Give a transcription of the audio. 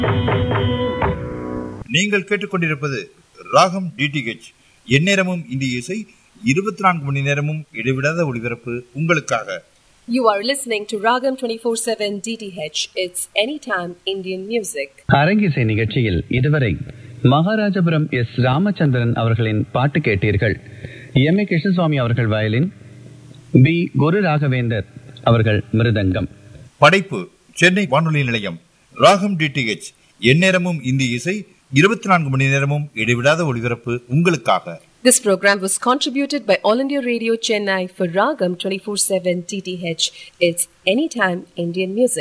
நீங்கள் கேட்டுக்கொண்டிருப்பது ராகம் டிடிஹெச் எந்நேரமும் இந்திய இசை இருபத்தி நான்கு மணி நேரமும் இடைவிடாத ஒளிபரப்பு உங்களுக்காக You are listening to Ragam 24/7 DTH. It's anytime Indian music. அரங்கிசை நிகழ்ச்சியில் இதுவரை மகாராஜபுரம் எஸ் ராமச்சந்திரன் அவர்களின் பாட்டு கேட்டீர்கள் எம் ஏ கிருஷ்ணசுவாமி அவர்கள் வயலின் பி குரு ராகவேந்தர் அவர்கள் மிருதங்கம் படைப்பு சென்னை வானொலி நிலையம் ராகம் டிடிஹெச் எந்நேரமும் இந்திய இசை இருபத்தி நான்கு மணி நேரமும் இடைவிடாத ஒளிபரப்பு உங்களுக்காக This program was contributed by All India Radio Chennai for Ragam 24/7 DTH. It's anytime Indian music.